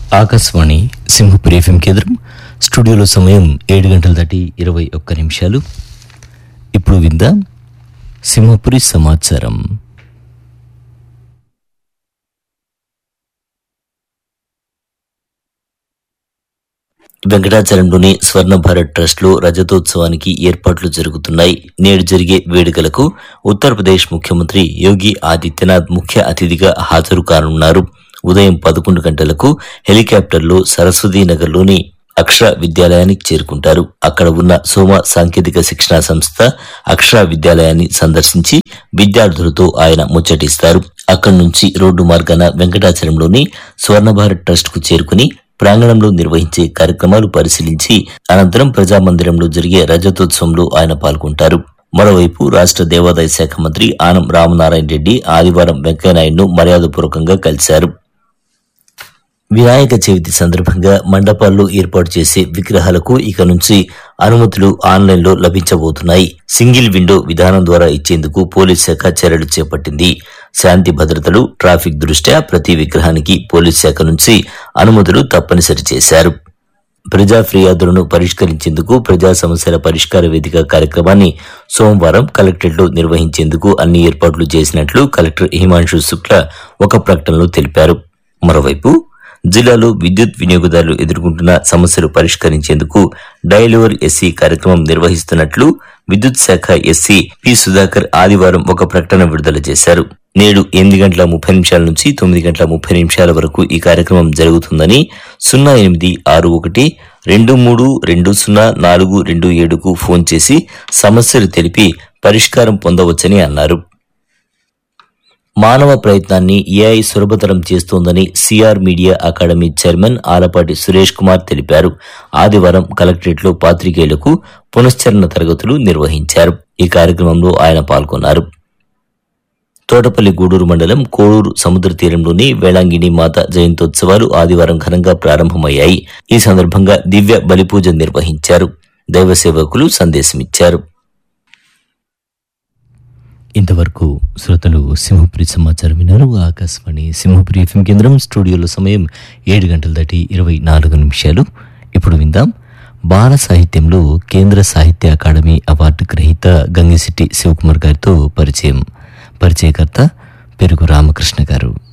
Akashvani Simhapuri FM కేంద్రం స్టూడియోలో సమయం ఏడు గంటల దాటి ఇరవై ఒక్క నిమిషాలు ఇప్పుడు విందాం సింహపురి సమాచారం వెంకటాచలంలోని స్వర్ణ భారత్ ట్రస్ట్ లో రజతోత్సవానికి ఏర్పాట్లు జరుగుతున్నాయి నేడు జరిగే వేడుకలకు ఉత్తరప్రదేశ్ ముఖ్యమంత్రి యోగి ఆదిత్యనాథ్ ముఖ్య అతిథిగా హాజరు కానున్నారు ఉదయం పదకొండు గంటలకు హెలికాప్టర్లో సరస్వతీ నగర్లోని అక్షర విద్యాలయానికి చేరుకుంటారు అక్కడ ఉన్న సోమ సాంకేతిక శిక్షణా సంస్థ అక్షర విద్యాలయాన్ని సందర్శించి విద్యార్థులతో ఆయన ముచ్చటిస్తారు అక్కడి నుంచి రోడ్డు మార్గాన వెంకటాచలంలోని స్వర్ణ భారత్ ట్రస్ట్ కు చేరుకుని ప్రాంగణంలో నిర్వహించే కార్యక్రమాలు పరిశీలించి అనంతరం ప్రజామందిరంలో జరిగే రజతోత్సవంలో ఆయన పాల్గొంటారు మరోవైపు రాష్ట్ర దేవాదాయ శాఖ మంత్రి ఆనం రామనారాయణ రెడ్డి ఆదివారం వెంకయ్యనాయుడును మర్యాదపూర్వకంగా కలిశారు వినాయక చవితి సందర్భంగా మండపాల్లో ఏర్పాటు చేసే విగ్రహాలకు ఇక నుంచి అనుమతులు ఆన్లైన్లో లభించబోతున్నాయి సింగిల్ విండో విధానం ద్వారా ఇచ్చేందుకు పోలీస్ శాఖ చర్యలు చేపట్టింది శాంతి భద్రతలు ట్రాఫిక్ దృష్ట్యా ప్రతి విగ్రహానికి పోలీస్ శాఖ నుంచి అనుమతులు తప్పనిసరి చేశారు ప్రజా ఫిర్యాదులను పరిష్కరించేందుకు ప్రజా సమస్యల పరిష్కార వేదిక కార్యక్రమాన్ని సోమవారం కలెక్టరేట్లో నిర్వహించేందుకు అన్ని ఏర్పాట్లు చేసినట్లు కలెక్టర్ హిమాంశు శుక్లా ఒక ప్రకటనలో తెలిపారు మరోవైపు జిల్లాలో విద్యుత్ వినియోగదారులు ఎదుర్కొంటున్న సమస్యలు పరిష్కరించేందుకు డైలోవర్ ఎస్సీ కార్యక్రమం నిర్వహిస్తున్నట్లు విద్యుత్ శాఖ ఎస్సీ పి సుధాకర్ ఆదివారం ఒక ప్రకటన విడుదల చేశారు నేడు ఎనిమిది గంటల ముప్పై నిమిషాల నుంచి తొమ్మిది గంటల ముప్పై నిమిషాల వరకు ఈ కార్యక్రమం జరుగుతుందని సున్నా ఎనిమిది ఆరు ఒకటి రెండు మూడు రెండు సున్నా నాలుగు రెండు ఏడుకు ఫోన్ చేసి సమస్యలు తెలిపి పరిష్కారం పొందవచ్చని అన్నారు మానవ ప్రయత్నాన్ని ఏఐ సులభతరం చేస్తోందని C R media academy chairman Alapati Suresh Kumar తెలిపారు ఆదివారం కలెక్టరేట్లో పాత్రికేయులకు పునశ్చరణ తరగతులు నిర్వహించారు ఈ కార్యక్రమంలో ఆయన పాల్గొన్నారు తోటపల్లి గూడూరు మండలం కోడూరు సముద్ర తీరంలోని వేళాంగిణి మాత జయంతోత్సవాలు ఆదివారం ఘనంగా ప్రారంభమయ్యాయి ఈ సందర్భంగా దివ్య బలిపూజ నిర్వహించారు దైవ సేవకులు సందేశమిచ్చారు ఇంతవరకు శ్రోతలు సింహపురి సమాచారం విన్నారు ఆకాశవాణి సింహపురి ఎఫ్ఎం కేంద్రం స్టూడియోలో సమయం ఏడు గంటల దాటి ఇరవై నాలుగు నిమిషాలు ఇప్పుడు విందాం బాల సాహిత్యంలో కేంద్ర సాహిత్య అకాడమీ అవార్డు గ్రహీత గంగిశెట్టి శివకుమార్ గారితో పరిచయం పరిచయకర్త పెరుగు రామకృష్ణ గారు